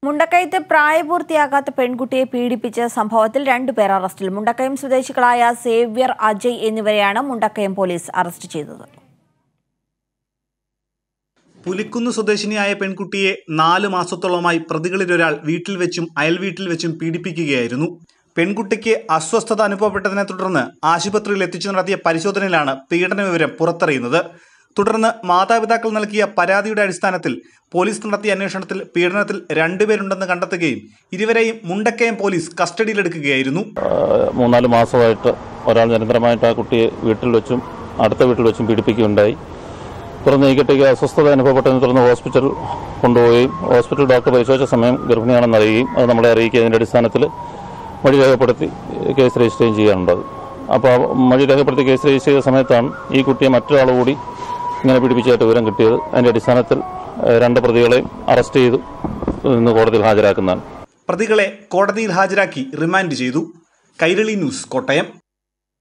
മുണ്ടക്കയത്ത് പ്രായപൂർത്തിയാകാത്ത പെൺകുട്ടിയെ പീഡിപ്പിച്ച സംഭവത്തിൽ രണ്ടുപേർ അറസ്റ്റിൽ മുണ്ടക്കയം സ്വദേശികളായ സേവ്യർ അജയ് എന്നിവരെയാണ് മുണ്ടക്കയം പോലീസ് അറസ്റ്റ് ചെയ്തത് പുലിക്കുന്ന് സ്വദേശിനിയായ പെൺകുട്ടിയെ നാല് മാസത്തോളമായി പ്രതികളിലൊരാൾ വീട്ടിൽ വെച്ചും അയൽവീട്ടിൽ വെച്ചും പീഡിപ്പിക്കുകയായിരുന്നു പെൺകുട്ടിക്ക് അസ്വസ്ഥത അനുഭവപ്പെട്ടതിനെ തുടർന്ന് ആശുപത്രിയിൽ എത്തിച്ചു നടത്തിയ പരിശോധനയിലാണ് പീഡന വിവരം പുറത്തറിയുന്നത് തുടർന്ന് മാതാപിതാക്കൾ നൽകിയ പരാതിയുടെ അടിസ്ഥാനത്തിൽ പോലീസ് നടത്തിയ അന്വേഷണത്തിൽ പീഡനത്തിൽ രണ്ടുപേരുണ്ടെന്ന് കണ്ടെത്തുകയും ഇരുവരെയും മുണ്ടക്കയം പോലീസ് കസ്റ്റഡിയിലെടുക്കുകയായിരുന്നു ആഹ് മൂന്നാല് മാസമായിട്ട് ഒരാൾ നിരന്തരമായിട്ട് ആ കുട്ടിയെ വീട്ടിൽ വെച്ചും അടുത്ത വീട്ടിൽ വെച്ചും പീഡിപ്പിക്കുകയുണ്ടായി തുടർന്ന് ഈ കുട്ടിക്ക് അസ്വസ്ഥത അനുഭവപ്പെട്ടതിനെ തുടർന്ന് ഹോസ്പിറ്റൽ കൊണ്ടുപോവുകയും ഹോസ്പിറ്റൽ ഡോക്ടർ പരിശോധിച്ച സമയം ഗർഭിണിയാണെന്ന് അറിയുകയും അത് നമ്മളെ അറിയിക്കുന്നതിൻ്റെ അടിസ്ഥാനത്തിൽ മൊഴി രേഖപ്പെടുത്തി കേസ് രജിസ്റ്റർ ചെയ്യുകയാണുണ്ടായത് അപ്പോൾ ആ മൊഴി രേഖപ്പെടുത്തി കേസ് രജിസ്റ്റർ ചെയ്ത സമയത്താണ് ഈ കുട്ടിയെ മറ്റൊരാൾ കൂടി ഇങ്ങനെ പീഡിപ്പിച്ചതായിട്ട് വിവരം കിട്ടിയത് അതിൻ്റെ അടിസ്ഥാനത്തിൽ ഏഹ് രണ്ട് പ്രതികളെയും അറസ്റ്റ് ചെയ്തു ഇന്ന് കോടതിയിൽ ഹാജരാക്കുന്നതാണ് പ്രതികളെ കോടതിയിൽ ഹാജരാക്കി റിമാൻഡ് ചെയ്തു കൈരളി ന്യൂസ് കോട്ടയം